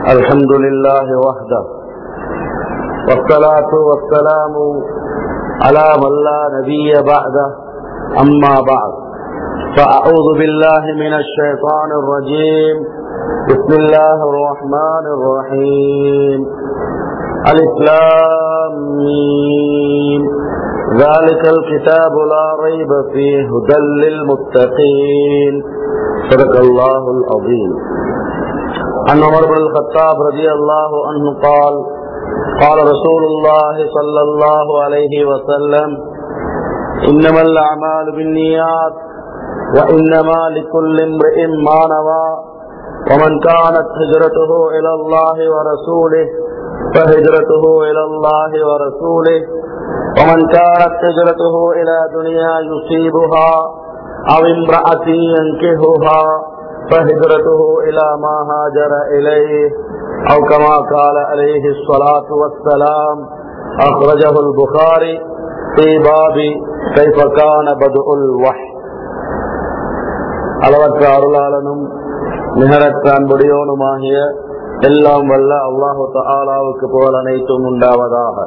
الحمد لله وحده والصلاة والسلام على من لا نبي بعده أما بعد فأعوذ بالله من الشيطان الرجيم بسم الله الرحمن الرحيم الإسلام ذلك الكتاب لا ريب فيه هدى للمتقين صدق الله العظيم عن عمر بن الخطاب رضي الله عنه قال قال رسول الله صلى الله عليه وسلم إنما الأعمال بالنيات وإنما لكل امرئ ما نوى ومن كانت هجرته إلى الله ورسوله فهجرته إلى الله ورسوله ومن كانت هجرته إلى دنيا يصيبها أو امرأة ينكهها فهجرته إلى ما هاجر إليه أو كما قال عليه الصلاة والسلام أخرجه البخاري في باب كيف كان بدء الوحي அளவற்ற அருளாளனும் நிகரற்ற அன்புடையோனுமாகிய எல்லாம் வல்ல அல்லாஹு தாலாவுக்கு புகழ் அனைத்தும் உண்டாவதாக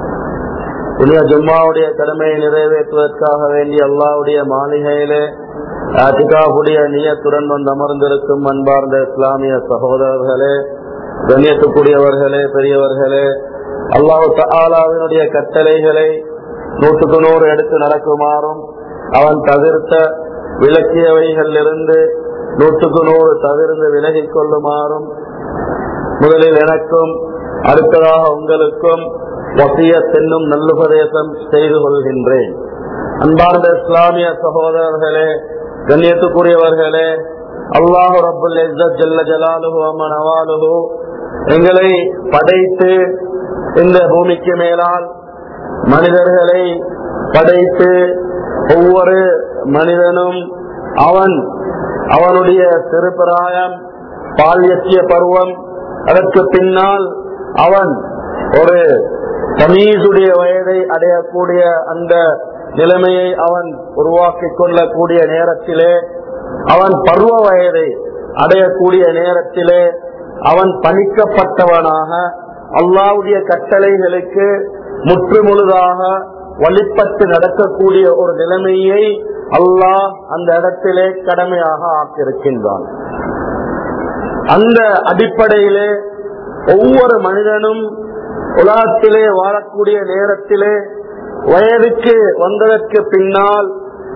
புனித ஜும்மாவுடைய கடமையை நிறைவேற்றுவதற்காக வேண்டிய அல்லாவுடைய மாளிகையிலே ஆட்டிகாவுடைய நியத்துடன் வந்து அமர்ந்திருக்கும் அன்பார்ந்த இஸ்லாமிய சகோதரர்களே கண்ணியத்துக்குரியவர்களே பெரியவர்களே அல்லாஹு தாலாவினுடைய கட்டளைகளை நூற்றுக்கு நூறு எடுத்து நடக்குமாறும் அவன் தவிர்த்த விளக்கியவைகளிலிருந்து நூற்றுக்கு நூறு தவிர்ந்து விலகிக் கொள்ளுமாறும் முதலில் எனக்கும் அடுத்ததாக உங்களுக்கும் வசிய தென்னும் நல்லுபதேசம் செய்து கொள்கின்றேன் அன்பார்ந்த இஸ்லாமிய சகோதரர்களே கண்ணியத்துக்குரியவர்களே அல்லாஹு ரபுல் ஜல்ல ஜலாலுஹு அம்மன் அவாலுஹு எங்களை படைத்து இந்த பூமிக்கு மேலால் மனிதர்களை படைத்து ஒவ்வொரு மனிதனும் அவன் அவனுடைய திருப்பிராயம் பால்யத்திய பருவம் அதற்கு பின்னால் அவன் ஒரு தமீசுடைய வயதை அடையக்கூடிய அந்த நிலைமையை அவன் உருவாக்கி கொள்ளக்கூடிய நேரத்திலே அவன் பருவ வயதை அடையக்கூடிய நேரத்திலே அவன் பணிக்கப்பட்டவனாக அல்லாவுடைய கட்டளைகளுக்கு முற்றுமுழுதாக வழிபட்டு நடக்கக்கூடிய ஒரு நிலைமையை அல்லாஹ் அந்த இடத்திலே கடமையாக ஆக்கியிருக்கின்றான் அந்த அடிப்படையிலே ஒவ்வொரு மனிதனும் உலகத்திலே வாழக்கூடிய நேரத்திலே வயதுக்கு வந்ததற்கு பின்னால்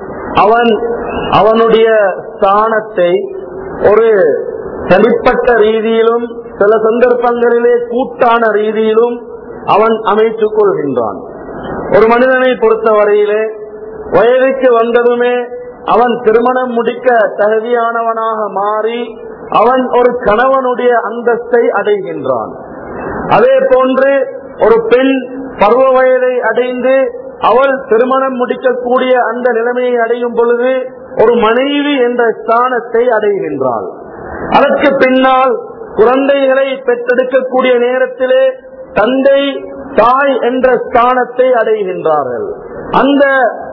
அவன் அவனுடைய ஸ்தானத்தை ஒரு தனிப்பட்ட ரீதியிலும் சில சந்தர்ப்பங்களிலே கூட்டான ரீதியிலும் அவன் அமைத்துக் கொள்கின்றான் ஒரு மனிதனை பொறுத்தவரையிலே வயதுக்கு வந்ததுமே அவன் திருமணம் முடிக்க தகுதியானவனாக மாறி அவன் ஒரு கணவனுடைய அந்தஸ்தை அடைகின்றான் அதே போன்று ஒரு பெண் பருவ வயதை அடைந்து அவள் திருமணம் முடிக்கக்கூடிய அந்த நிலைமையை அடையும் பொழுது ஒரு மனைவி என்ற ஸ்தானத்தை அடைகின்றாள் அதற்கு பின்னால் குழந்தைகளை பெற்றெடுக்கக்கூடிய நேரத்திலே தந்தை தாய் என்ற ஸ்தானத்தை அடைகின்றார்கள் அந்த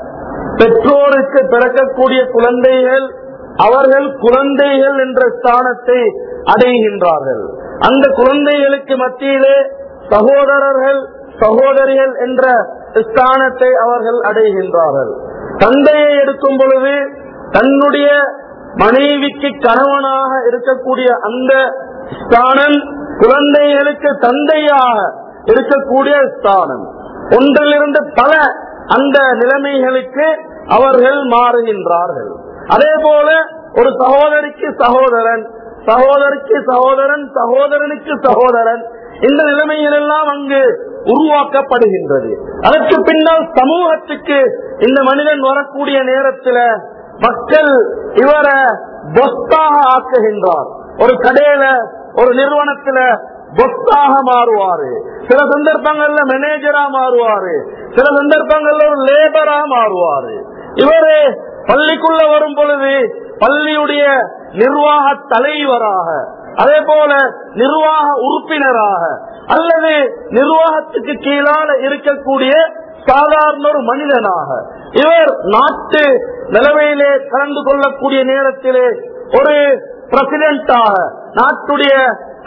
பெற்றோருக்கு பிறக்கக்கூடிய குழந்தைகள் அவர்கள் குழந்தைகள் என்ற ஸ்தானத்தை அடைகின்றார்கள் அந்த குழந்தைகளுக்கு மத்தியிலே சகோதரர்கள் சகோதரிகள் என்ற ஸ்தானத்தை அவர்கள் அடைகின்றார்கள் தந்தையை எடுக்கும் பொழுது தன்னுடைய மனைவிக்கு கணவனாக இருக்கக்கூடிய அந்த ஸ்தானம் குழந்தைகளுக்கு தந்தையாக இருக்கக்கூடிய ஸ்தானம் ஒன்றிலிருந்து பல அந்த நிலைமைகளுக்கு அவர்கள் மாறுகின்றார்கள் அதே போல ஒரு சகோதரிக்கு சகோதரன் சகோதரிக்கு சகோதரன் சகோதரனுக்கு சகோதரன் இந்த நிலைமைகள் எல்லாம் அங்கு உருவாக்கப்படுகின்றது அதற்கு பின்னால் சமூகத்துக்கு இந்த மனிதன் வரக்கூடிய நேரத்தில் மக்கள் இவரை பொஸ்தாக ஆக்குகின்றார் ஒரு கடையில ஒரு நிறுவனத்துல பொஸ்தாக மாறுவாரு சில சந்தர்ப்பங்கள்ல மேனேஜரா மாறுவாரு சில சந்தர்ப்பங்கள்ல ஒரு லேபரா மாறுவாரு இவரு பள்ளிக்குள்ள வரும் பொழுது பள்ளியுடைய நிர்வாக தலைவராக அதே போல நிர்வாக உறுப்பினராக அல்லது நிர்வாகத்துக்கு கீழால இருக்கக்கூடிய சாதாரண ஒரு மனிதனாக இவர் நாட்டு நிலைமையிலே கலந்து கொள்ளக்கூடிய நேரத்திலே ஒரு பிரசிடென்டாக நாட்டுடைய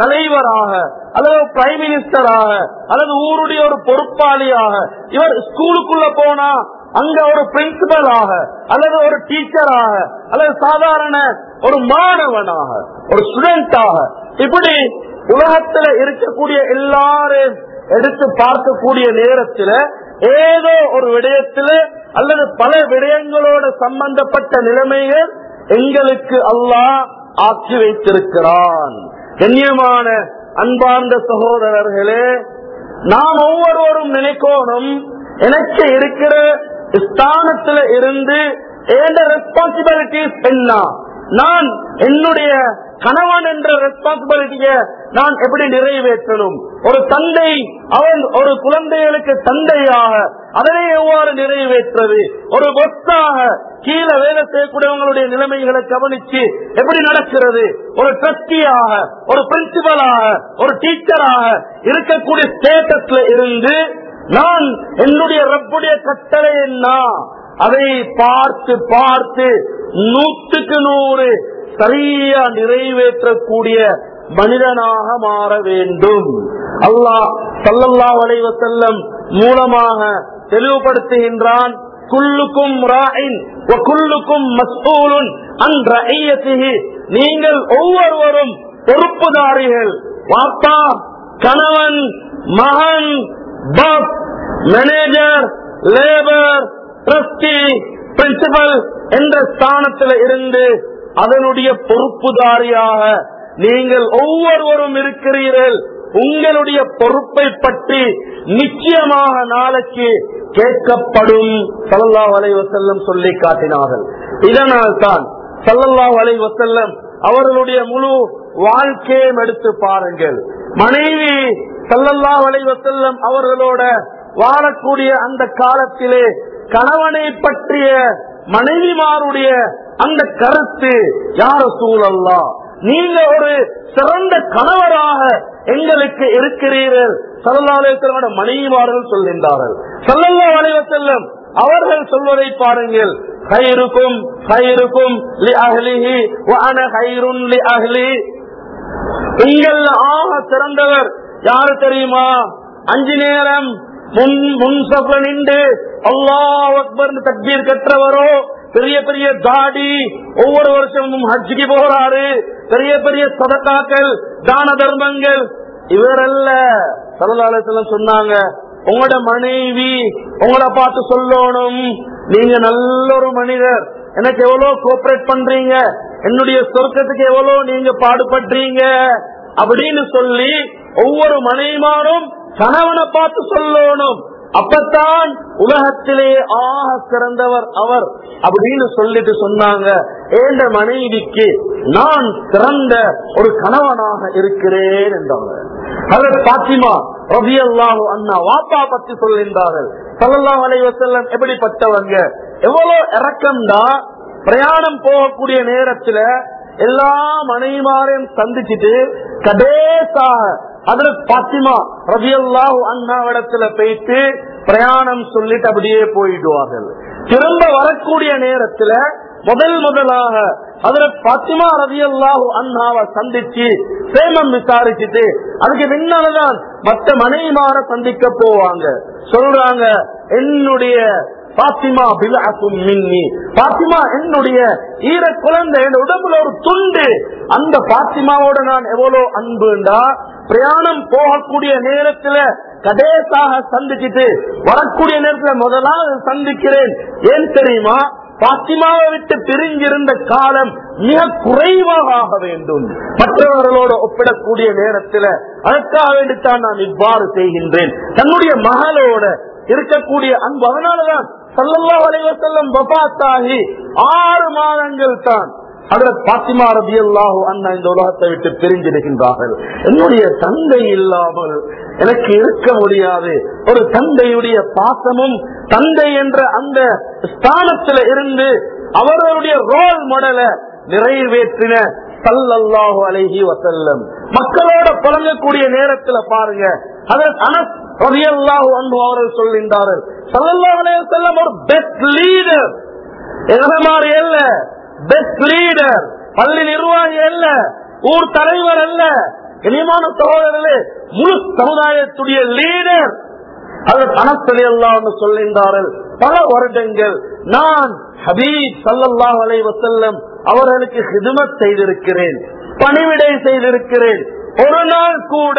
தலைவராக அல்லது பிரைம் மினிஸ்டராக அல்லது ஊருடைய ஒரு பொறுப்பாளியாக இவர் ஸ்கூலுக்குள்ள போனா அங்க ஒரு பிரின்சிபலாக அல்லது ஒரு டீச்சராக அல்லது சாதாரண ஒரு மாணவனாக ஒரு ஸ்டூடெண்டாக இப்படி உலகத்துல இருக்கக்கூடிய எல்லாரும் எடுத்து பார்க்கக்கூடிய நேரத்துல ஏதோ ஒரு விடயத்துல அல்லது பல விடயங்களோடு சம்பந்தப்பட்ட நிலைமைகள் எங்களுக்கு அல்லாஹ் ஆக்கி வைத்திருக்கிறான் கண்ணியமான அன்பார்ந்த சகோதரர்களே நாம் ஒவ்வொருவரும் நினைக்கணும் எனக்கு இருக்கிற ஸ்தானத்துல இருந்து ஏண்ட ரெஸ்பான்சிபிலிட்டிஸ் என்ன நான் என்னுடைய கணவன் என்ற ரெஸ்பான்சிபிலிட்டிய நான் எப்படி நிறைவேற்றணும் ஒரு தந்தை அவன் ஒரு குழந்தைகளுக்கு தந்தையாக அதனை எவ்வாறு நிறைவேற்றது ஒரு பொஸ்தாக கீழே வேலை செய்யக்கூடியவங்களுடைய நிலைமைகளை கவனிச்சு எப்படி நடக்கிறது ஒரு ட்ரஸ்டியாக ஒரு பிரின்சிபலாக ஒரு டீச்சராக இருக்கக்கூடிய ஸ்டேட்டஸ்ல இருந்து நான் என்னுடைய ரப்புடைய கட்டளை என்ன அதை பார்த்து பார்த்து நூற்றுக்கு நூறு சரியா நிறைவேற்றக்கூடிய மனிதனாக மாற வேண்டும் அல்லாஹ் சல்லல்லாஹு அலைஹி வஸல்லம் மூலமாக தெளிவுபடுத்துகின்றான் குல்லுக்கும் ராயின் குல்லுக்கும் மஸ்ஊலுன் அன் ரஐயத்திஹி நீங்கள் ஒவ்வொருவரும் பொறுப்புதாரிகள் வாப்பா கணவன் மகன் பாப் மேனேஜர் லேபர் ட்ரஸ்டி பிரின்சிபல் என்ற ஸ்தானத்தில் இருந்து அதனுடைய பொறுப்புதாரியாக நீங்கள் ஒவ்வொருவரும் இருக்கிறீர்கள் உங்களுடைய பொறுப்பை பற்றி நிச்சயமாக நாளைக்கு கேட்கப்படும் சல்லல்லாஹு அலைஹி வஸல்லம் சொல்லி காட்டினார்கள் இதனால் தான் சல்லல்லாஹு அலைஹி வஸல்லம் அவர்களுடைய முழு வாழ்க்கையும் எடுத்து பாருங்கள் மனைவி சல்லல்லாஹு அலைஹி வஸல்லம் அவர்களோட வாழக்கூடிய அந்த காலத்திலே கணவனை பற்றிய மனைவிமாருடைய அந்த கருத்து யார சூழல்லா நீங்க ஒரு சிறந்த கணவராக எங்களுக்கு இருக்கிறீர்கள் சல்லாலேஸ்வரோட மனைவிமார்கள் சொல்கின்றார்கள் சல்லல்லா அலைவசல்லம் அவர்கள் சொல்வதை பாருங்கள் கயிறுக்கும் கயிறுக்கும் லி அஹ்லிஹி வஅன ஹைருன் லி அஹ்லி உங்கள் ஆக சிறந்தவர் யாரு தெரியுமா அஞ்சு நேரம் முன் முன் சப்ல நின்று அல்லாஹ் அக்பர் தக்பீர் கற்றவரோ பெரிய பெரிய தாடி ஒவ்வொரு வருஷமும் ஹஜ்ஜிக்கு போறாரு பெரிய பெரிய சதக்காக்கள் தான தர்மங்கள் இவரல்ல சரதாலயத்துல சொன்னாங்க உங்களோட மனைவி உங்களை பார்த்து சொல்லணும் நீங்க நல்ல ஒரு மனிதர் எனக்கு எவ்வளவு கோஆபரேட் பண்றீங்க என்னுடைய சொர்க்கத்துக்கு எவ்வளவு நீங்க பாடுபடுறீங்க அப்படின்னு சொல்லி ஒவ்வொரு மனைவிமாரும் கணவனை பார்த்து சொல்லணும் அப்பத்தான் உலகத்திலே ஆக சிறந்தவர் அவர் அப்படின்னு சொல்லிட்டு சொன்னாங்க ஏண்ட மனைவிக்கு நான் சிறந்த ஒரு கணவனாக இருக்கிறேன் என்றாங்க அதர் பாத்திமா ரபி அல்லாஹு அண்ணா வாப்பா பத்தி சொல்கின்றார்கள் சல்லாஹ் அலை வசல்லம் எப்படிப்பட்டவங்க எவ்வளவு இறக்கம்டா பிரயாணம் போகக்கூடிய நேரத்துல எல்லா மனைவிமாரையும் சந்திச்சுட்டு கடைசாக அதுல பாத்திமா ரபியல்லாஹு அண்ணாவிடத்துல போயிட்டு பிரயாணம் சொல்லிட்டு அப்படியே போயிடுவார்கள் திரும்ப வரக்கூடிய நேரத்துல முதல் முதலாக அதுல பாத்திமா ரபியல்லாஹு அண்ணாவை சந்திச்சு சேமம் விசாரிச்சுட்டு அதுக்கு பின்னால்தான் மற்ற மனைவிமார சந்திக்க போவாங்க சொல்றாங்க என்னுடைய பாத்திமா பிலாக்கும் மின்னி பாத்திமா என்னுடைய ஈர குழந்தை என் உடம்புல ஒரு துண்டு அந்த பாத்திமாவோட நான் எவ்வளவு அன்புண்டா பிரயாணம் போகக்கூடிய நேரத்துல கடைசாக சந்திச்சுட்டு வரக்கூடிய நேரத்துல முதலாவது சந்திக்கிறேன் ஏன் தெரியுமா பாத்திமாவை விட்டு பிரிஞ்சிருந்த காலம் மிக குறைவாக ஆக வேண்டும் மற்றவர்களோடு ஒப்பிடக்கூடிய நேரத்தில் அதற்காக வேண்டித்தான் நான் இவ்வாறு செய்கின்றேன் தன்னுடைய மகளோட இருக்கக்கூடிய அன்பு அதனாலதான் சல்லல்லா அலைவசல்லம் பபாத்தாகி ஆறு மாதங்கள் தான் அதுல பாத்திமா ரபி அல்லாஹு அண்ணா இந்த உலகத்தை விட்டு பிரிஞ்சிருக்கின்றார்கள் என்னுடைய தந்தை இல்லாமல் எனக்கு இருக்க முடியாது ஒரு தந்தையுடைய பாசமும் தந்தை என்ற அந்த ஸ்தானத்துல இருந்து அவர்களுடைய ரோல் மாடலை நிறைவேற்றின சல்லல்லாஹு அலைஹி வசல்லம் மக்களோட புழங்கக்கூடிய நேரத்துல பாருங்க அதற்கு அனஸ் ரலியல்லாஹு அன்ஹு அவர்கள் சொல்கின்றார்கள் சல்லல்லாஹு அலைஹி வஸல்லம் ஒரு பெஸ்ட் லீடர் எதை மாதிரி அல்ல பெஸ்ட் லீடர் பள்ளி நிர்வாகி அல்ல ஊர் தலைவர் அல்ல இனியமான சகோதரர்களே முழு சமுதாயத்துடைய லீடர் அது அனசலி எல்லாம் சொல்கின்றார்கள் பல வருடங்கள் நான் ஹபீப் சல்லல்லாஹ் அலைஹி வஸல்லம் அவர்களுக்கு ஹிதுமத் செய்திருக்கிறேன் பணிவிடை செய்திருக்கிறேன் ஒரு நாள் கூட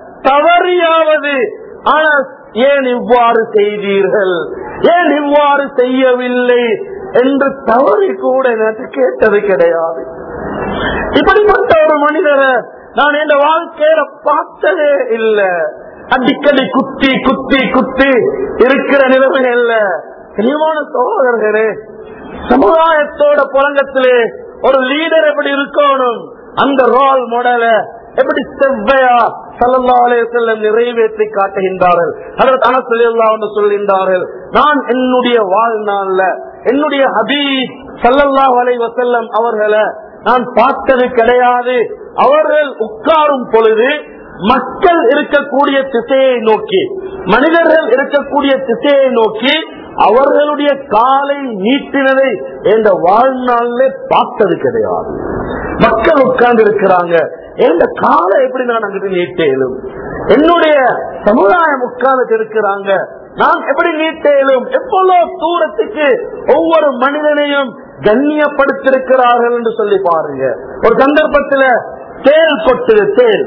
தவறியாவது ஆனால் ஏன் இவ்வாறு செய்தீர்கள் ஏன் இவ்வாறு செய்யவில்லை என்று தவறி கூட எனக்கு கேட்டது கிடையாது இப்படிப்பட்ட ஒரு மனிதரை நான் என் வாழ்க்கையில பார்த்ததே இல்லை அடிக்கடி குத்தி குத்தி குத்தி இருக்கிற நிலைமை அல்ல கனிவான சகோதரர்களே சமுதாயத்தோட புலங்கத்திலே ஒரு லீடர் எப்படி இருக்கணும் அந்த ரோல் மாடல எப்படி செவ்வையா சல்லல்லா செல்லம் நிறைவேற்றி காட்டுகின்றார்கள் அதற்கு அனசல்லா என்று சொல்கின்றார்கள் நான் என்னுடைய வாழ்நாள்ல என்னுடைய ஹபீப் சல்லல்லா அலை வசல்லம் அவர்களை நான் பார்த்தது கிடையாது அவர்கள் உட்காரும் பொழுது மக்கள் இருக்கக்கூடிய திசையை நோக்கி மனிதர்கள் இருக்கக்கூடிய திசையை நோக்கி அவர்களுடைய காலை நீட்டினதை என்ற வாழ்நாளிலே பார்த்தது கிடையாது மக்கள் உட்கார்ந்து இருக்கிறாங்க எந்த காலை எப்படி நான் அங்கிட்டு நீட்டேலும் என்னுடைய சமுதாயம் உட்கார்ந்து இருக்கிறாங்க நான் எப்படி நீட்டேலும் எவ்வளவு தூரத்துக்கு ஒவ்வொரு மனிதனையும் கண்ணியப்படுத்திருக்கிறார்கள் என்று சொல்லி பாருங்க ஒரு சந்தர்ப்பத்தில் தேல் கொட்டுது தேல்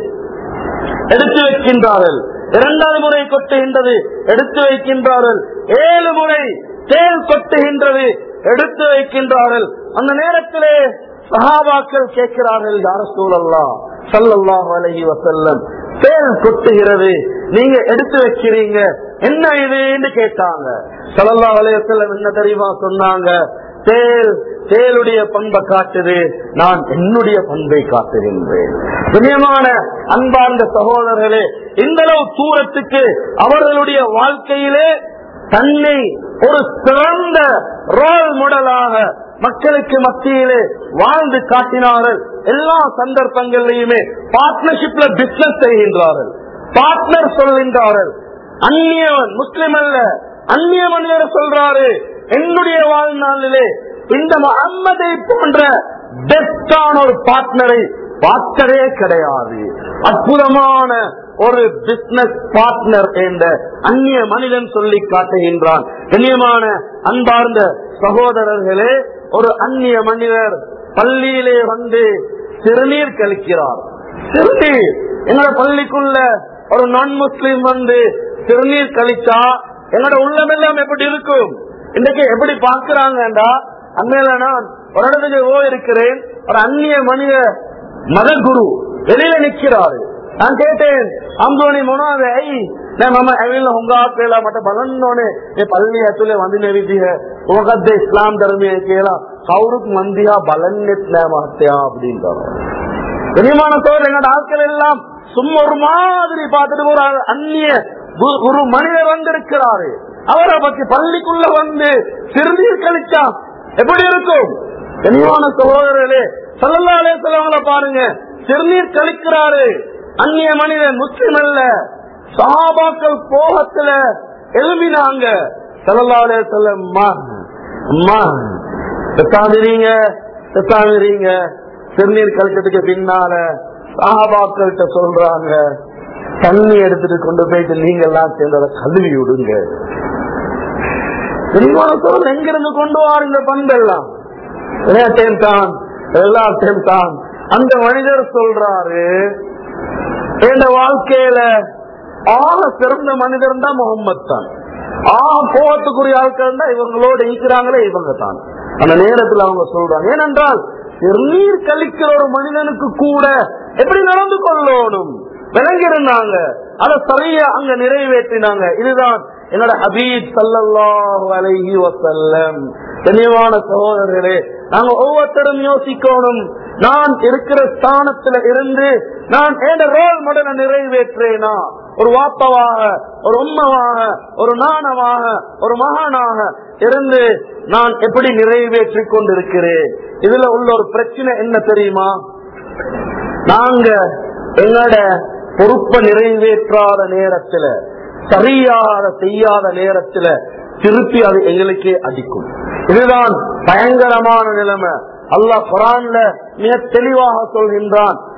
எடுத்து வைக்கின்றார்கள் இரண்டாவது முறை கொட்டுகின்றது எடுத்து வைக்கின்றார்கள் ஏழு முறை தேல் கொட்டுகின்றது எடுத்து வைக்கின்றார்கள் அந்த நேரத்திலே சஹாபாக்கள் கேட்கிறார்கள் யார சூழல்லா சல்லல்லாஹு அலைஹி வசல்லம் தேல் கொட்டுகிறது நீங்க எடுத்து வைக்கிறீங்க என்ன இதுன்னு கேட்டாங்க சல்லல்லாஹு அலைஹி வஸல்லம் என்ன தெரியுமா சொன்னாங்க தேல் தேலுடைய பண்பை காட்டுது நான் என்னுடைய பண்பை காட்டுகின்றேன் புண்ணியமான அன்பார்ந்த சகோதரர்களே இந்த அளவு தூரத்துக்கு அவர்களுடைய வாழ்க்கையிலே தன்னை ஒரு சிறந்த ரோல் மாடலாக மக்களுக்கு மத்தியிலே வாழ்ந்து காட்டினார்கள் எல்லா சந்தர்ப்பங்களிலுமே பார்ட்னர்ஷிப்ல பிசினஸ் செய்கின்றார்கள் பார்ட்னர் சொல்கின்றார்கள் அந்நியவன் முஸ்லிம் அல்ல அந்நிய மனிதர் சொல்றாரு என்னுடைய வாழ்நாளிலே இந்த முகம்மதை போன்ற பெஸ்டான ஒரு பார்ட்னரை பார்த்ததே கிடையாது அற்புதமான ஒரு பிசினஸ் பார்ட்னர் என்ற அந்நிய மனிதன் சொல்லி காட்டுகின்றான் கண்ணியமான அன்பார்ந்த சகோதரர்களே ஒரு அந்நிய மனிதர் பள்ளியிலே வந்து சிறுநீர் கழிக்கிறார் சிறுநீர் எங்களோட பள்ளிக்குள்ள ஒரு நான் முஸ்லீம் வந்து சிறுநீர் கழிச்சா என்னோட உள்ளமெல்லாம் எப்படி இருக்கும் இன்றைக்கு எப்படி பார்க்கிறாங்கடா அண்மையில நான் ஒரு இடத்துக்கு போயிருக்கிறேன் ஒரு அந்நிய மனித மதகுரு வெளியில நிக்கிறாரு நான் கேட்டேன் අම්බෝනේ මොනවද ඇයි නෑ මම ඇවිල්ලා හුඟක් වෙලා මට බලන්න ඕනේ මේ පල්ලිය ඇතුලේ වඳින විදිහ මොකක්ද ඉස්ලාම් ධර්මය කියලා කවුරුත් මන් දිහා බලන්නෙත් නෑ මහත්තයා அப்படின்றாங்க கனிமான சோழர் எங்களோட ஆட்கள் எல்லாம் சும்மா ஒரு மாதிரி பார்த்துட்டு ஒரு அந்நிய கு- ஒரு மனிதர் வந்திருக்கிறாரு அவரை பத்தி பள்ளிக்குள்ள வந்து சிறுநீர் கழிச்சா எப்படி இருக்கும் கனிவான சகோதரர்களே சல்லல்லாலே செல்லவங்களை பாருங்க சிறுநீர் கழிக்கிறாரு அந்நிய மனிதன் முஸ்லிம் அல்ல சஹாபாக்கள் போகத்துல எழுப்பினாங்க சல்லல்லாலே செல்ல அம்மா அம்மா செத்தாந்திரீங்க செத்தாந்திரீங்க சிறுநீர் கழிச்சதுக்கு பின்னால சஹாபாக்கள்கிட்ட சொல்றாங்க தண்ணி எடுத்துட்டு கொண்டு போயிட்டு நீங்க எல்லாம் சேர்ந்து அதை கழுவி விடுங்க விரிவானத்தோடு எங்கிருந்து கொண்டு வாருங்க பண்பெல்லாம் எல்லாத்தையும் தான் எல்லாத்தையும் தான் அந்த மனிதர் சொல்றாரு என் வாழ்க்கையில ஆக சிறந்த மனிதர் தான் முகமது தான் ஆக போகத்துக்குரிய ஆட்கள் தான் இவங்களோட இருக்கிறாங்களே இவங்க தான் அந்த நேரத்தில் அவங்க சொல்றாங்க ஏனென்றால் நீர் கழிக்கிற ஒரு மனிதனுக்கு கூட எப்படி நடந்து கொள்ளணும் விளங்கி இருந்தாங்க அதை சரியா அங்க நிறைவேற்றினாங்க இதுதான் என்னோட ஹபீப் சல்லல்லாஹு அலைஹி வசல்லம் தெளிவான சகோதரர்களே நாங்க ஒவ்வொருத்தரும் யோசிக்கணும் நான் இருக்கிற ஸ்தானத்துல இருந்து நான் ஏன் ரோல் மாடலை நிறைவேற்றேனா ஒரு வாப்பவாக ஒரு உம்மவாக ஒரு நாணவாக ஒரு மகானாக இருந்து நான் எப்படி நிறைவேற்றி கொண்டிருக்கிறேன் இதுல உள்ள ஒரு பிரச்சனை என்ன தெரியுமா நாங்க எங்களோட பொறுப்பை நிறைவேற்றாத நேரத்துல சரியாக செய்யாத நேரத்துல திருப்பி அது எங்களுக்கே அடிக்கும் இதுதான் பயங்கரமான நிலைமை அல்லாஹ் குரான்ல மிக தெளிவாக சொல்கின்றான்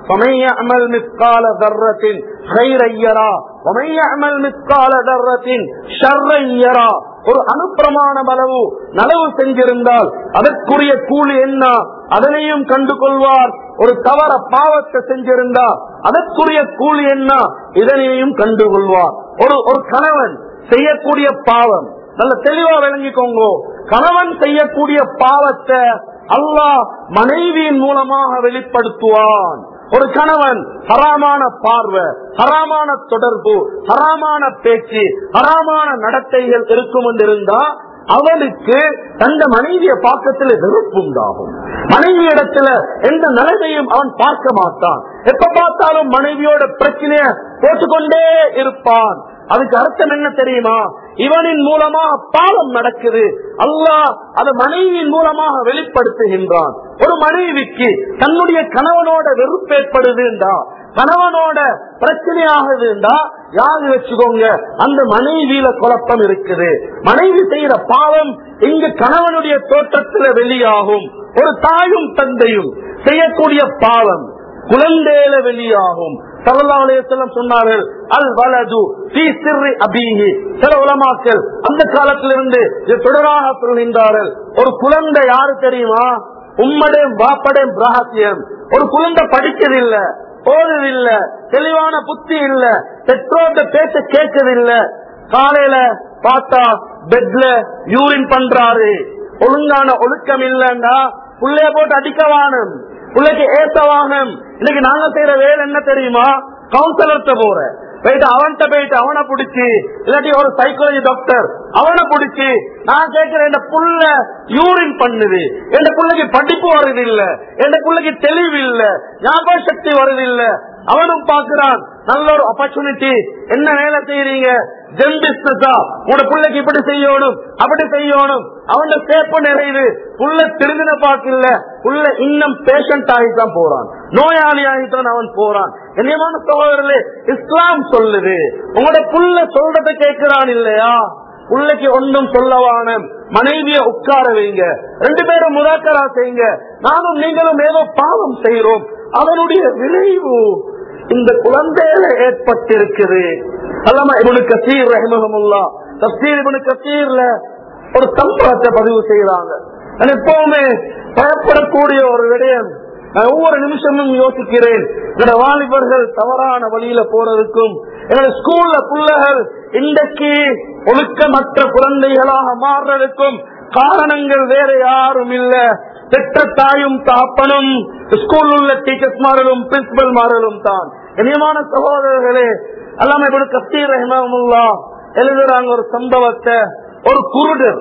ومن يعمل مثقال ذرة خيرا يرى ومن يعمل مثقال ذرة شرا يرى ஒரு அனுப்பிரமாணம் அளவு நலவு செஞ்சிருந்தால் அதற்குரிய கூலி என்ன அதனையும் கண்டு கொள்வார் ஒரு தவற பாவத்தை செஞ்சிருந்தா அதற்குரிய கூலி என்ன இதனையும் கண்டு கொள்வார் ஒரு ஒரு கணவன் செய்யக்கூடிய பாவம் நல்ல தெளிவா விளங்கிக்கோங்க கணவன் செய்யக்கூடிய பாவத்தை அல்லாஹ் மனைவியின் மூலமாக வெளிப்படுத்துவான் ஒரு கணவன் ஹராமான பார்வை ஹராமான தொடர்பு ஹராமான பேச்சு ஹராமான நடத்தைகள் இருக்கும் என்றிருந்தா அவனுக்கு தந்த மனைவிய பாக்கத்தில் வெறுப்பு உண்டாகும் மனைவி இடத்துல எந்த நிலைமையும் அவன் பார்க்க மாட்டான் எப்ப பார்த்தாலும் மனைவியோட பிரச்சனைய போட்டுக்கொண்டே இருப்பான் அதுக்கு அர்த்தம் என்ன தெரியுமா இவனின் மூலமா பாவம் நடக்குது அல்லாஹ் அது மனைவியின் மூலமாக வெளிப்படுத்துகின்றான் ஒரு மனைவிக்கு தன்னுடைய கணவனோட வெறுப்பு ஏற்படுதுண்டா கணவனோட பிரச்சனை ஆகுதுண்டா யாரு வச்சுக்கோங்க அந்த மனைவியில குழப்பம் இருக்குது மனைவி செய்யற பாவம் இங்கு கணவனுடைய தோற்றத்துல வெளியாகும் ஒரு தாயும் தந்தையும் செய்யக்கூடிய பாவம் குழந்தையில வெளியாகும் சல்லாஹம் சொன்னார்கள் அல் வலது தீ சிறு அபீஹி சில உலமாக்கள் அந்த காலத்திலிருந்து இது தொடராக சொல்கின்றார்கள் ஒரு குழந்தை யாரு தெரியுமா உம்மடே வாப்படே பிராசியம் ஒரு குழந்தை படிக்கதில்ல ஓடுதில்ல தெளிவான புத்தி இல்ல பெற்றோர்கிட்ட பேச்ச கேட்கதில்ல காலையில பார்த்தா பெட்ல யூரின் பண்றாரு ஒழுங்கான ஒழுக்கம் இல்லன்னா புள்ளைய போட்டு அடிக்க வாணும் பிள்ளைக்கு ஏத்த வாகனம் இன்னைக்கு நாங்க செய்யற வேலை என்ன தெரியுமா கவுன்சிலர்கிட்ட போற போயிட்டு அவன்கிட்ட போயிட்டு அவனை பிடிச்சி இல்லாட்டி ஒரு சைக்காலஜி டாக்டர் அவனை பிடிச்சி நான் கேட்கிறேன் இந்த புள்ள யூரின் பண்ணுது என் பிள்ளைக்கு படிப்பு வருது இல்ல என் பிள்ளைக்கு தெளிவு இல்ல ஞாபக சக்தி வருது இல்ல அவனும் பாக்குறான் நல்ல ஒரு ஆப்பர்ச்சுனிட்டி என்ன வேலை செய்யறீங்க ஜெம் பிசினஸா உங்களோட பிள்ளைக்கு இப்படி செய்யணும் அப்படி செய்யணும் அவன சேப்பு நிறையுது புள்ள திருந்தின பாக்கல புள்ள இன்னும் பேஷண்ட் ஆகித்தான் போறான் நோயாளி ஆகித்தான் அவன் போறான் என்னமான சகோதரர்களே இஸ்லாம் சொல்லுது உங்களோட புள்ள சொல்றதை கேட்கிறான் இல்லையா பிள்ளைக்கு ஒன்றும் சொல்லவான மனைவிய உட்கார வைங்க ரெண்டு பேரும் முதாக்கரா செய்யுங்க நானும் நீங்களும் ஏதோ பாவம் செய்யறோம் அதனுடைய விளைவு இந்த குழந்தையில ஏற்பட்டிருக்குது அல்லமா இவனு கசீர் ரஹமஹமுல்லா தப்சீர் இவனு கசீர்ல ஒரு சம்பவத்தை பதிவு செய்யறாங்க நான் எப்பவுமே பயப்படக்கூடிய ஒரு விடயம் நான் ஒவ்வொரு நிமிஷமும் யோசிக்கிறேன் என்னோட வாலிபர்கள் தவறான வழியில போறதுக்கும் என்னோட ஸ்கூல்ல பிள்ளைகள் இன்றைக்கு ஒழுக்கமற்ற குழந்தைகளாக மாறுறதுக்கும் காரணங்கள் வேற யாரும் இல்ல பெற்ற தாயும் தாப்பனும் ஸ்கூல் உள்ள டீச்சர்ஸ் மாறலும் பிரின்சிபல் மாறலும் தான் இனியமான சகோதரர்களே அல்லாம இப்படி கஸ்தீர் ரஹ்மமுல்லா எழுதுறாங்க ஒரு சம்பவத்தை ஒரு குருடர்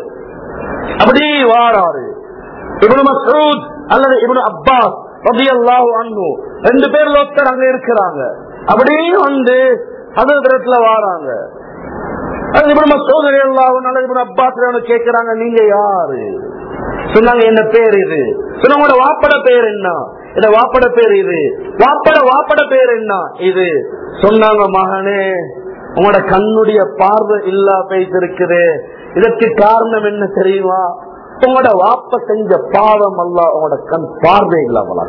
அப்படி வாராரு இவனு மசூத் அல்லது இவனு அப்பாஸ் ரபி அல்லாஹு அன்பு ரெண்டு பேர் லோக்கர் அங்க இருக்கிறாங்க அப்படியே வந்து அதத்துல வாராங்க கேக்குறாங்க நீங்க யாரு சொன்னாங்க என்ன பேர் இது சொன்னவங்களோட வாப்பட பேர் என்ன இந்த வாப்பட பேர் இது வாப்பட வாப்பட பேர் என்ன இது சொன்னாங்க மகனே உங்களோட கண்ணுடைய பார்வை இல்லா பேசிருக்குது இதற்கு காரணம் என்ன தெரியுமா உங்களோட வாப்ப செஞ்ச பாவம் அல்ல உங்களோட கண் பார்வை இல்லாம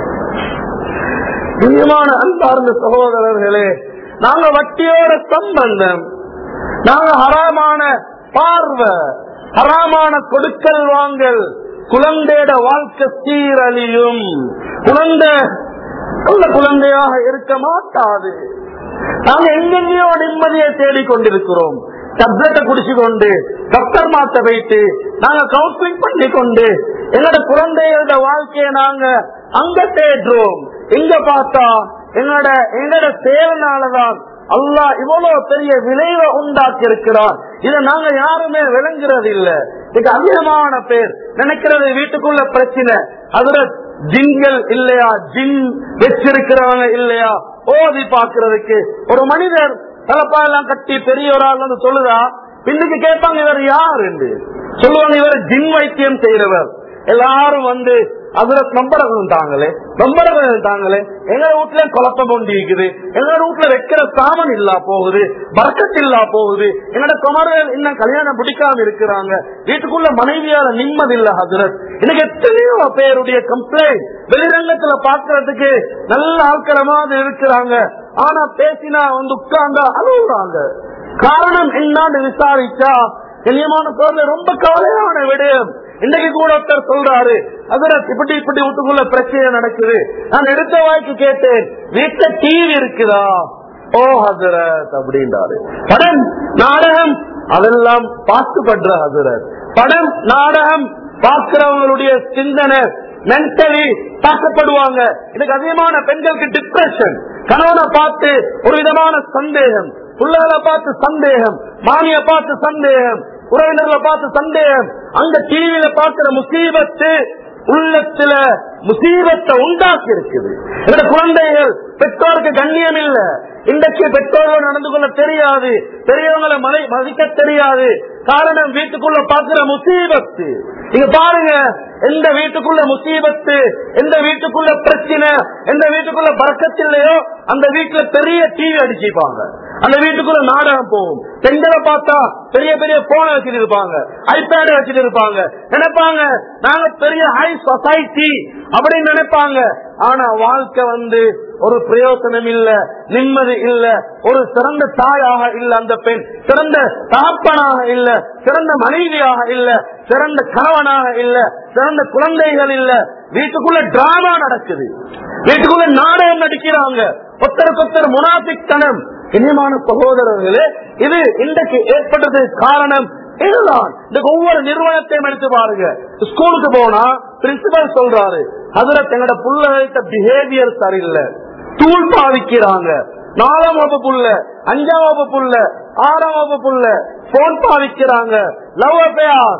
நிஜமான அன்பார்ந்த சகோதரர்களே நாங்க வட்டியோட சம்பந்தம் நாங்க ஹராமான பார்வை ஹராமான கொடுக்கல் வாங்கல் குழந்தையோட வாழ்க்கை சீரழியும் குழந்தை நல்ல குழந்தையாக இருக்க மாட்டாது நாங்க எங்கெங்கயோ நிம்மதியை தேடிக்கொண்டிருக்கிறோம் டப்லெட்டை குடிச்சு கொண்டு டாக்டர் மாத்த வைத்து நாங்க கவுன்சிலிங் பண்ணி கொண்டு எங்களோட குழந்தைகளோட வாழ்க்கையை நாங்க அங்க தேடுறோம் இங்க பார்த்தா எங்களோட எங்களோட தேவைனாலதான் அல்லாஹ் இவ்வளவு பெரிய விளைவை உண்டாக்கி இருக்கிறார் இதை நாங்க யாருமே விளங்குறது இல்ல இதுக்கு அதிகமான பேர் நினைக்கிறது வீட்டுக்குள்ள பிரச்சனை அதுல ஜின்கள் இல்லையா ஜின் வச்சிருக்கிறவங்க இல்லையா ஓதி பாக்குறதுக்கு ஒரு மனிதர் தலப்பா எல்லாம் கட்டி பெரிய ஒரு ஆள் வந்து சொல்லுதா பின்னுக்கு கேட்பாங்க இவர் யார் என்று சொல்லுவாங்க இவர் ஜின் வைத்தியம் செய்யறவர் எல்லாரும் வந்து அதுல நம்பர்கள் தாங்களே நம்பர்கள் தாங்களே எங்க வீட்டுல குழப்பம் கொண்டு இருக்குது எங்க வீட்டுல வைக்கிற சாமன் இல்லா போகுது பறக்கத்து இல்லா போகுது எங்கட குமரர்கள் இன்னும் கல்யாணம் பிடிக்காம இருக்கிறாங்க வீட்டுக்குள்ள மனைவியால நிம்மதி இல்ல ஹசரத் எனக்கு எத்தனையோ பேருடைய கம்ப்ளைண்ட் வெளிரங்கத்துல பாக்குறதுக்கு நல்ல ஆட்களமாவது இருக்கிறாங்க ஆனா பேசினா வந்து உட்கார்ந்தா அழுகுறாங்க காரணம் என்னான்னு விசாரிச்சா கண்ணியமான சோழ ரொம்ப கவலையான விடயம் இன்னைக்கு கூட ஒருத்தர் சொல்றாரு அதுல இப்படி இப்படி வீட்டுக்குள்ள பிரச்சனை நடக்குது நான் எடுத்த வாய்க்கு கேட்டேன் வீட்டுல டிவி இருக்குதா ஓ ஹசரத் அப்படின்றாரு படம் நாடகம் அதெல்லாம் பார்த்துப்படுற ஹசரத் படம் நாடகம் பார்க்கிறவங்களுடைய சிந்தனை மென்டலி தாக்கப்படுவாங்க எனக்கு அதிகமான பெண்களுக்கு டிப்ரெஷன் கணவனை பார்த்து ஒரு விதமான சந்தேகம் பிள்ளைகளை பார்த்து சந்தேகம் மாமிய பார்த்து சந்தேகம் உறவினர்களை பார்த்து சந்தேகம் அங்க டிவியில பார்க்கிற முசீபத்து உள்ளத்துல முசீபத்தை உண்டாக்கி இருக்குது இந்த குழந்தைகள் பெற்றோருக்கு கண்ணியம் இல்ல இன்றைக்கு பெற்றோர்கள் நடந்து கொள்ள தெரியாது பெரியவங்களை மலை மதிக்க தெரியாது காரணம் வீட்டுக்குள்ள பார்க்கிற முசீபத்து நீங்க பாருங்க எந்த வீட்டுக்குள்ள முசீபத்து எந்த வீட்டுக்குள்ள பிரச்சனை எந்த வீட்டுக்குள்ள பறக்கத்தில்லையோ அந்த வீட்டுல பெரிய டிவி அடிச்சுப்பாங்க அந்த வீட்டுக்குள்ள நாடகம் போகும் பெண்களை பார்த்தா பெரிய பெரிய போனை வச்சுட்டு இருப்பாங்க ஐபேட வச்சுட்டு இருப்பாங்க நினைப்பாங்க நாங்க பெரிய ஹை சொசைட்டி அப்படின்னு நினைப்பாங்க ஆனா வாழ்க்கை வந்து ஒரு பிரயோசனம் இல்ல நிம்மதி இல்ல ஒரு சிறந்த தாயாக இல்ல அந்த பெண் சிறந்த தகப்பனாக இல்ல சிறந்த மனைவியாக இல்ல சிறந்த கணவனாக இல்ல சிறந்த குழந்தைகள் இல்ல வீட்டுக்குள்ள டிராமா நடக்குது வீட்டுக்குள்ள நாடகம் நடிக்கிறாங்க ஒருத்தருக்கு ஒருத்தர் முனாபித்தனம் இனியமான சகோதரர்களே இது இன்றைக்கு ஏற்பட்டது காரணம் இதுதான் இந்த ஒவ்வொரு நிறுவனத்தையும் எடுத்து பாருங்க ஸ்கூலுக்கு போனா பிரின்சிபல் சொல்றாரு அதுல தங்களோட பிள்ளைகிட்ட பிஹேவியர் சரியில்லை தூள் பாவிக்கிறாங்க நாலாம் வகுப்புள்ள அஞ்சாம் வகுப்புள்ள ஆறாம் வகுப்புள்ள போன் பாவிக்கிறாங்க லவ் அஃபேர்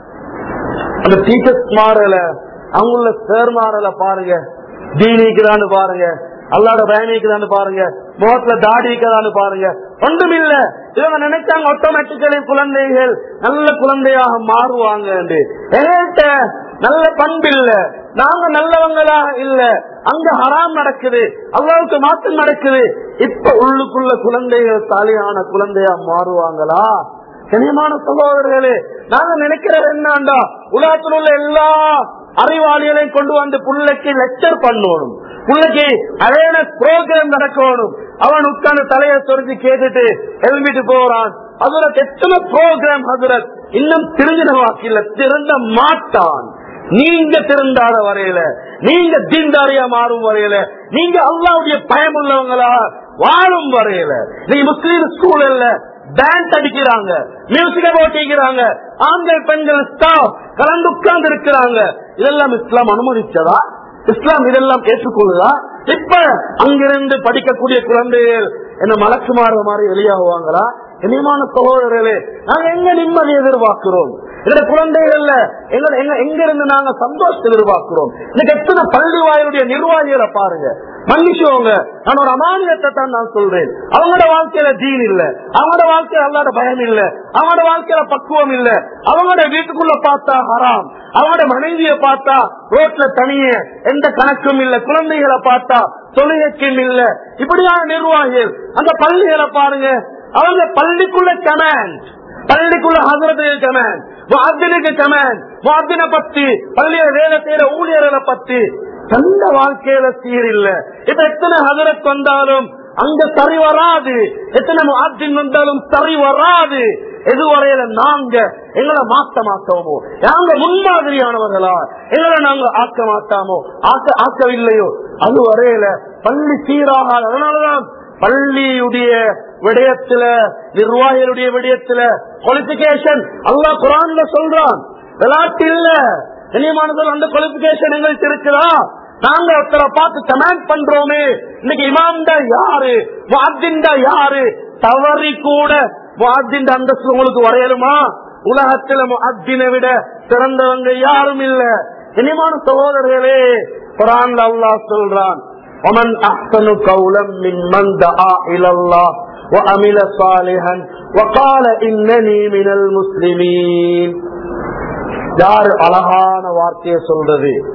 அந்த டீச்சர்ஸ் மாறல அவங்கள சேர் மாறல பாருங்க தீனிக்குதான்னு பாருங்க அல்லாட பயணிக்குதான்னு பாருங்க முகத்துல தாடி இருக்குதான்னு பாருங்க ஒன்றும் இல்ல இவங்க நினைச்சாங்க ஆட்டோமேட்டிக்கலி குழந்தைகள் நல்ல குழந்தையாக மாறுவாங்க என்கிட்ட நல்ல பண்பு இல்ல நாங்க நல்லவங்களா இல்ல அங்க ஹராம் நடக்குது அல்லாவுக்கு மாற்றம் நடக்குது இப்ப உள்ளுக்குள்ள குழந்தைகள் தாலியான குழந்தையா மாறுவாங்களா கனியமான சகோதரர்களே நாங்க நினைக்கிறது என்னண்டா உலகத்தில் உள்ள எல்லா அறிவாளிகளையும் கொண்டு வந்து புள்ளைக்கு லெக்சர் பண்ணணும் புள்ளைக்கு அவேர்னஸ் ப்ரோக்ராம் நடக்கணும் அவன் உட்கார்ந்து தலையை சொரிஞ்சு கேட்டுட்டு எழுப்பிட்டு போறான் அதுல எத்தனை ப்ரோக்ராம் ஹசரத் இன்னும் திருந்தின வாக்கில்ல திருந்த மாட்டான் நீங்க திருந்தாத வரையில நீங்க தீண்டாரியா மாறும் வரையில நீங்க அல்லாவுடைய பயம் உள்ளவங்களா வாழும் வரையில நீ முஸ்லீம் ஸ்கூல்ல பேண்ட் அடிக்கிறாங்க மியூசிக்க போட்டிக்கிறாங்க ஆண்கள் பெண்கள் ஸ்டாஃப் கலந்து உட்கார்ந்து இருக்கிறாங்க இதெல்லாம் இஸ்லாம் அனுமதிச்சதா இஸ்லாம் இதெல்லாம் ஏற்றுக்கொள்ளுதா இப்ப அங்கிருந்து படிக்கக்கூடிய குழந்தைகள் என்ன மலக்குமாறு மாதிரி வெளியாகுவாங்களா இனிமான சகோதரர்களே நாங்க எங்க நிம்மதி எதிர்பார்க்கிறோம் எங்க குழந்தைகள்ல எங்க எங்க எங்க இருந்து நாங்க சந்தோஷத்தை எதிர்பார்க்கிறோம் இன்னைக்கு எத்தனை பள்ளி வாயிலுடைய நிர்வாகிகளை பாருங்க மன்னிச்சுவோங்க நான் ஒரு அமானியத்தை தான் நான் சொல்றேன் அவங்களோட வாழ்க்கையில தீன் இல்ல அவங்களோட வாழ்க்கையில அல்லாத பயம் இல்ல அவங்களோட வாழ்க்கையில பக்குவம் இல்ல அவங்களோட வீட்டுக்குள்ள பார்த்தா ஹராம் அவங்களோட மனைவிய பார்த்தா ரோட்ல தனியே எந்த கணக்கும் இல்ல குழந்தைகளை பார்த்தா தொழுகைக்கும் இல்ல இப்படியான நிர்வாகிகள் அந்த பள்ளிகளை பாருங்க அவங்க பள்ளிக்குள்ள கமாண்ட் பள்ளிக்குள்ள ஹசரத்துக்கு கமாண்ட் முஅத்தினுக்கு கமாண்ட் முஅத்தின பத்தி பள்ளியில வேலை செய்யற ஊழியர்களை பத்தி தந்த வாழ்க்கையில சீர் இல்ல இப்ப எத்தனை ஹசரத் வந்தாலும் அங்க சரி வராது எத்தனை முஅத்தின் வந்தாலும் சரி வராது எதுவரையில நாங்க எங்களை மாத்த மாட்டோமோ நாங்க முன்மாதிரியானவர்களா எங்களை நாங்க ஆக்க மாட்டாமோ ஆக்க ஆக்கவில்லையோ அது வரையில பள்ளி சீராக அதனாலதான் பள்ளியுடைய விடயத்துல நிர்வாகிகளுடைய விடயத்துல குவாலிபிகேஷன் அல்லா குரான்ல சொல்றான் விளையாட்டு இல்ல கண்ணியமானது அந்த குவாலிபிகேஷன் எங்களுக்கு இருக்குதா நாங்க ஒருத்தரை பார்த்து கமெண்ட் பண்றோமே இன்னைக்கு இமாம்டா யாரு வாத்தின்டா யாரு தவறி கூட வாத்தின் அந்தஸ்து உங்களுக்கு வரையலுமா உலகத்துல முஅத்தினை விட சிறந்தவங்க யாரும் இல்ல இனிமான சகோதரர்களே குரான்ல அல்லாஹ் சொல்றான் ومن احسن قولا ممن دعا الى الله وعمل صالحا وقال انني من المسلمين யார் அழகான வார்த்தையை சொல்றது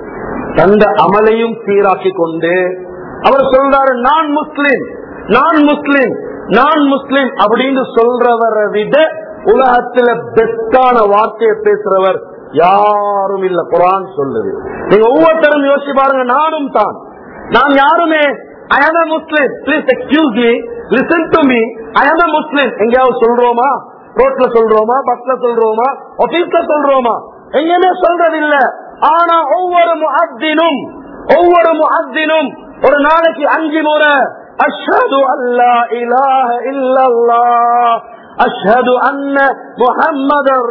தந்த அமலையும் சீராக்கி கொண்டு அவர் சொல்றாரு நான் முஸ்லிம் நான் முஸ்லிம் நான் முஸ்லிம் அப்படின்னு சொல்றவரை விட உலகத்துல பெஸ்டான வார்த்தையை பேசுறவர் யாரும் இல்ல குரான் சொல்லுது நீங்க ஒவ்வொருத்தரும் யோசிச்சு பாருங்க நானும் தான் நான் யாருமே I am a Muslim please excuse me listen to me I am a Muslim எங்கேயாவது சொல்றோமா ரோட்ல சொல்றோமா பஸ்ல சொல்றோமா ஆபீஸ்ல சொல்றோமா எங்கேயுமே சொல்றது இல்ல ஆனா ஒவ்வொரு முஅத்தினும் ஒவ்வொரு முஅத்தினும் ஒரு நாளைக்கு அஞ்சு முறை அஷ்ஹது அல்லா இலாஹ இல்லல்லாஹ் அஷ்ஹது அன்ன முஹம்மதர்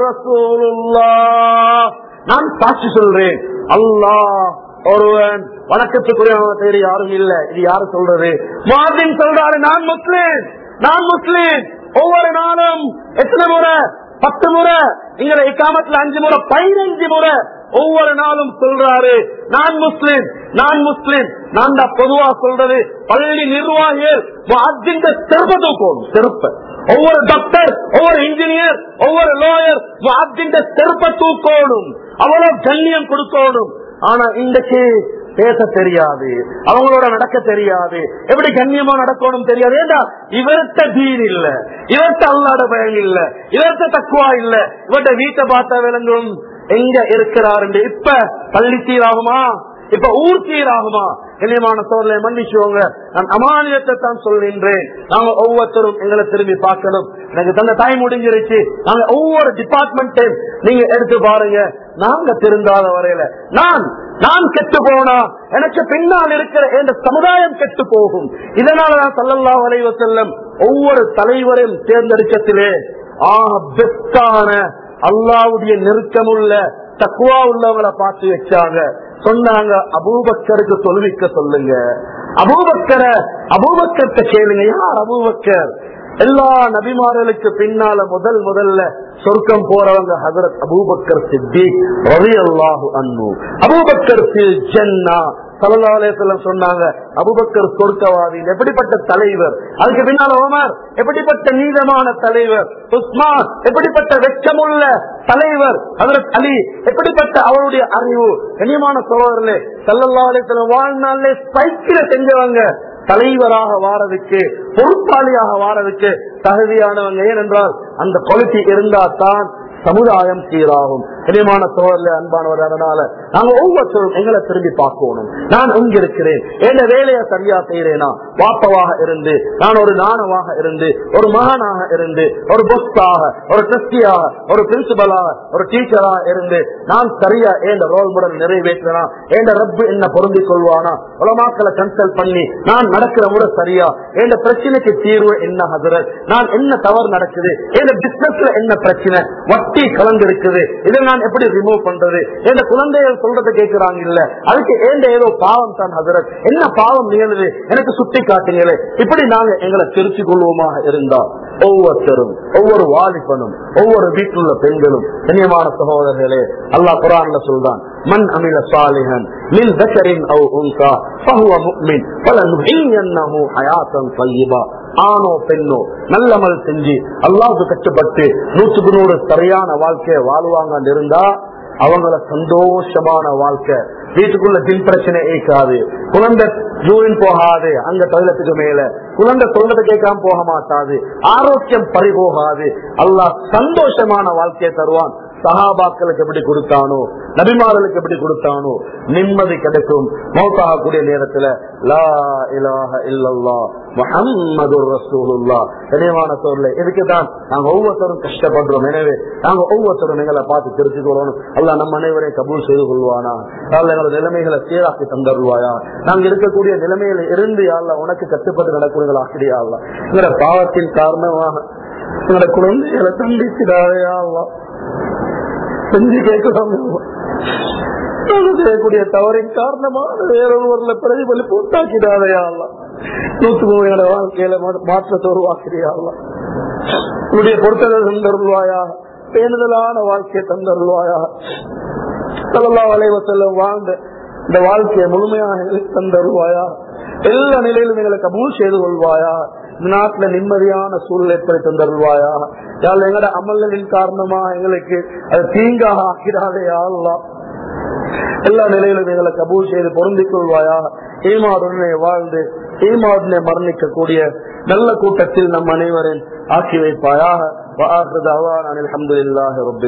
ரசூலுல்லாஹ் நான் சாட்சி சொல்றேன் அல்லாஹ் ஒருவன் வணக்கத்துக்குரிய பேரு யாரும் இல்ல இது யாரு சொல்றது மாதின் சொல்றாரு நான் முஸ்லிம் நான் முஸ்லிம் ஒவ்வொரு நாளும் எத்தனை முறை பத்து முறை இங்க இக்காமத்துல அஞ்சு முறை பதினஞ்சு முறை ஒவ்வொரு நாளும் சொல்றாரு நான் முஸ்லிம் நான் முஸ்லிம் நான் தான் பொதுவா சொல்றது பள்ளி நிர்வாகிகள் அதிக செருப்ப தூக்கணும் செருப்ப ஒவ்வொரு டாக்டர் ஒவ்வொரு இன்ஜினியர் ஒவ்வொரு லோயர் அதிக செருப்ப தூக்கணும் அவ்வளவு கண்ணியம் கொடுக்கணும் ஆனா இன்றைக்கு பேச தெரியாது அவங்களோட நடக்க தெரியாது எப்படி கண்ணியமா நடக்கணும் தெரியாது ஏண்டா இவர்கிட்ட தீன் இல்ல இவர்கிட்ட அல்லாட பயன் இல்ல இவர்கிட்ட தக்குவா இல்ல இவர்கிட்ட வீட்டை பார்த்தா விளங்கும் எங்க இருக்கிறாரு இப்ப பள்ளி சீராகுமா இப்ப ஊர் சீராகுமா கண்ணியமான சோழலை மன்னிச்சுவோங்க நான் அமானியத்தை தான் சொல்கின்றேன் நாங்க ஒவ்வொருத்தரும் எங்களை திரும்பி பார்க்கணும் எனக்கு தந்த தாய் முடிஞ்சிருச்சு நாங்க ஒவ்வொரு டிபார்ட்மெண்ட்டையும் நீங்க எடுத்து பாருங்க நாங்க திருந்தாத வரையில நான் நான் கெட்டு போனா எனக்கு பின்னால் இருக்கிற இந்த சமுதாயம் கெட்டு போகும் இதனால நான் சல்லல்லா வரைவ செல்லும் ஒவ்வொரு தலைவரையும் தேர்ந்தெடுக்கத்திலே ஆக பெஸ்டான அல்லாவுடைய நெருக்கமுள்ள தக்குவா உள்ளவங்களை பார்த்து வச்சாங்க சொன்னாங்க அபூபக்கருக்கு தொழுவிக்க சொல்லுங்க அபூபக்கர அபூபக்கர்த்த கேளுங்க யார் அபூபக்கர் எல்லா நபிமார்களுக்கு பின்னால முதல் முதல்ல சொர்க்கம் போறவங்க ஹசரத் அபூபக்கர் சித்தி ரவி அல்லாஹு அன்னு அபூபக்கர் ஜன்னா சலல்லாசலம் சொன்னாங்க அபுபக்கர் சொர்க்கவாதி எப்படிப்பட்ட தலைவர் அதுக்கு பின்னால் ஓமர் எப்படிப்பட்ட நீதமான தலைவர் உஸ்மான் எப்படிப்பட்ட வெச்சமுள்ள தலைவர் ஹசரத் அலி எப்படிப்பட்ட அவருடைய அறிவு கனியமான சோழர்களே சல்லல்லாசலம் வாழ்நாளே சைக்கிள செஞ்சவங்க தலைவராக வாரதுக்கு பொறுப்பாளியாக வாரதுக்கு தகுதியானவங்க ஏனென்றால் அந்த குவாலிட்டி இருந்தா தான் சமுதாயம் சீராகும் இனிமான சோழர்ல அன்பானவர் அதனால நாங்க ஒவ்வொருத்தரும் எங்களை திரும்பி பார்க்கணும் நான் எங்க இருக்கிறேன் என்ன வேலையை சரியா செய்யறேனா வாப்பவாக இருந்து நான் ஒரு நாணவாக இருந்து ஒரு மகனாக இருந்து ஒரு பொஸ்டாக ஒரு ட்ரஸ்டியாக ஒரு பிரின்சிபலாக ஒரு டீச்சராக இருந்து நான் சரியா ஏண்ட ரோல் மாடல் நிறைவேற்றினா ஏண்ட ரப்பு என்ன பொருந்திக் கொள்வானா உலமாக்களை கன்சல்ட் பண்ணி நான் நடக்கிற முறை சரியா எந்த பிரச்சனைக்கு தீர்வு என்ன ஹசரத் நான் என்ன தவறு நடக்குது எந்த பிசினஸ்ல என்ன பிரச்சனை வட்டி கலந்து இருக்குது இதை நான் எப்படி ரிமூவ் பண்றது எந்த குழந்தைகள் சொல்றதை கேட்கிறாங்க இல்ல அதுக்கு ஏண்ட ஏதோ பாவம் தான் ஹசரத் என்ன பாவம் நிகழுது எனக்கு சுட்டி காட்டுங்களே இப்படி நாங்க எங்களை திருச்சி கொள்வோமாக இருந்தா ஒவ்வொருத்தரும் ஒவ்வொரு வாலிபனும் ஒவ்வொரு வீட்டில் உள்ள பெண்களும் கண்ணியமான சகோதரர்களே அல்லாஹ் குரான்ல சொல்றான் மண் அமில சாலிஹன் மின் தக்கரின் அவ் உன்கா ஃபஹுவ முஃமின் ஃபலனுஹியன்னஹு ஹயாத்தன் தய்யிபா ஆணோ பெண்ணோ நல்லமல் செஞ்சு அல்லாவுக்கு கட்டுப்பட்டு நூற்றுக்கு நூறு சரியான வாழ்க்கையை வாழ்வாங்க இருந்தா அவங்கள சந்தோஷமான வாழ்க்கை வீட்டுக்குள்ள தின் பிரச்சனை ஏற்காது குழந்தை யூரின் போகாது அங்க டாய்லெட்டுக்கு மேல குழந்தை சொல்றதை கேட்காம போக மாட்டாது ஆரோக்கியம் பறிபோகாது அல்லாஹ் சந்தோஷமான வாழ்க்கையை தருவான் சஹாபாக்களுக்கு எப்படி கொடுத்தானோ நபிமார்களுக்கு எப்படி கொடுத்தானோ நிம்மதி கிடைக்கும் மௌத்தாகக்கூடிய நேரத்துல லா இலாஹ இல்லல்லா முஹம்மது ரசூலுல்லா தெளிவான சொல்ல இதுக்குதான் நாங்க ஒவ்வொருத்தரும் கஷ்டப்படுறோம் எனவே நாங்க ஒவ்வொருத்தரும் எங்களை பார்த்து தெரிஞ்சுக்கொள்ளணும் அல்ல நம்ம அனைவரையும் கபூல் செய்து கொள்வானா அல்ல எங்களோட நிலைமைகளை சீராக்கி தந்தருவாயா நாங்க இருக்கக்கூடிய நிலைமையில இருந்து யாழ்ல உனக்கு கட்டுப்பட்டு நடக்கூடிய ஆசிரியா அல்ல எங்களோட பாவத்தின் காரணமாக எங்களோட குழந்தைகளை தண்டிக்கிறாரையா அல்லா செஞ்சு கேட்கலாம் செய்யக்கூடிய தவறின் காரணமாக வேறொருவர்ல பிரதிபலிப்பு உண்டாக்கிடாதையா நூத்து மூவையோட வாழ்க்கையில மாற்றத்தை உருவாக்கிறியா உன்னுடைய பொருத்தத்தை தந்தருள்வாயா பேணுதலான வாழ்க்கையை தந்தருள்வாயா சல்லா வலைவசல்லம் வாழ்ந்த இந்த வாழ்க்கையை முழுமையாக எங்களுக்கு தந்தருள்வாயா எல்லா நிலையிலும் எங்களை கபூல் செய்து கொள்வாயா இந்த நாட்டுல நிம்மதியான சூழல் ஏற்படுத்தி தந்தருள்வாயா யாழ் எங்கட அமல்களின் காரணமா எங்களுக்கு அது தீங்காக ஆக்கிறாதே யாழ்லாம் எல்லா நிலையிலும் எங்களை கபூல் செய்து பொருந்திக் கொள்வாயாக ஈமாவுடனே வாழ்ந்து ஈமாவுடனே மரணிக்க கூடிய நல்ல கூட்டத்தில் நம் அனைவரின் ஆக்கி வைப்பாயாக அலமதுல்லாஹி ரபில்